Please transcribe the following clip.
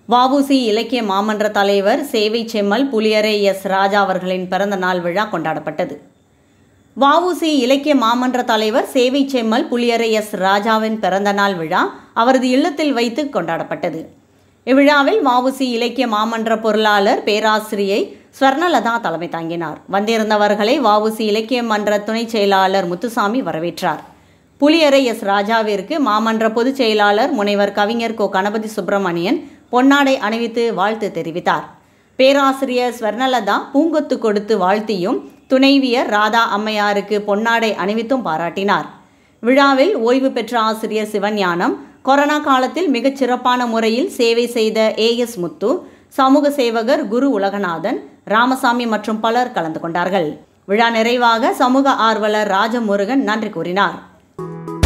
வஉசி இலக்கிய மாமன்ற தலைவர் சேவை செம்மல் புலியரை எஸ் ராஜா அவர்களின் பிறந்த நாள் விழா கொண்டாடப்பட்டது வஉசி இலக்கிய மாமன்ற தலைவர் சேவை செம்மல் புலியரை எஸ் ராஜாவின் பிறந்த நாள் விழா அவரது இல்லத்தில் வைத்து கொண்டாடப்பட்டது இவ்விழாவில் வஉசி இலக்கிய மாமன்ற பொருளாளர் பேராசிரியை ஸ்வர்ணலதா தலைமை தாங்கினார் வந்திருந்தவர்களை வஉசி இலக்கிய மன்ற துணை செயலாளர் முத்துசாமி வரவேற்றார் புலியரை எஸ் ராஜாவிற்கு மாமன்ற பொதுச் செயலாளர் முனைவர் கவிஞர் கோ கணபதி சுப்பிரமணியன் பொன்னாடை அணிவித்து வாழ்த்து தெரிவித்தார் பேராசிரியர் ஸ்வர்ணலதா பூங்கொத்து கொடுத்து வாழ்த்தியும் துணைவியர் ராதா அம்மையாருக்கு பொன்னாடை அணிவித்தும் பாராட்டினார் விழாவில் ஓய்வு பெற்ற ஆசிரியர் சிவஞானம் கொரோனா காலத்தில் மிகச் சிறப்பான முறையில் சேவை செய்த ஏஎஸ் முத்து சமூக சேவகர் குரு உலகநாதன் ராமசாமி மற்றும் பலர் கலந்து கொண்டார்கள் விழா நிறைவாக சமூக ஆர்வலர் ராஜமுருகன் நன்றி கூறினார்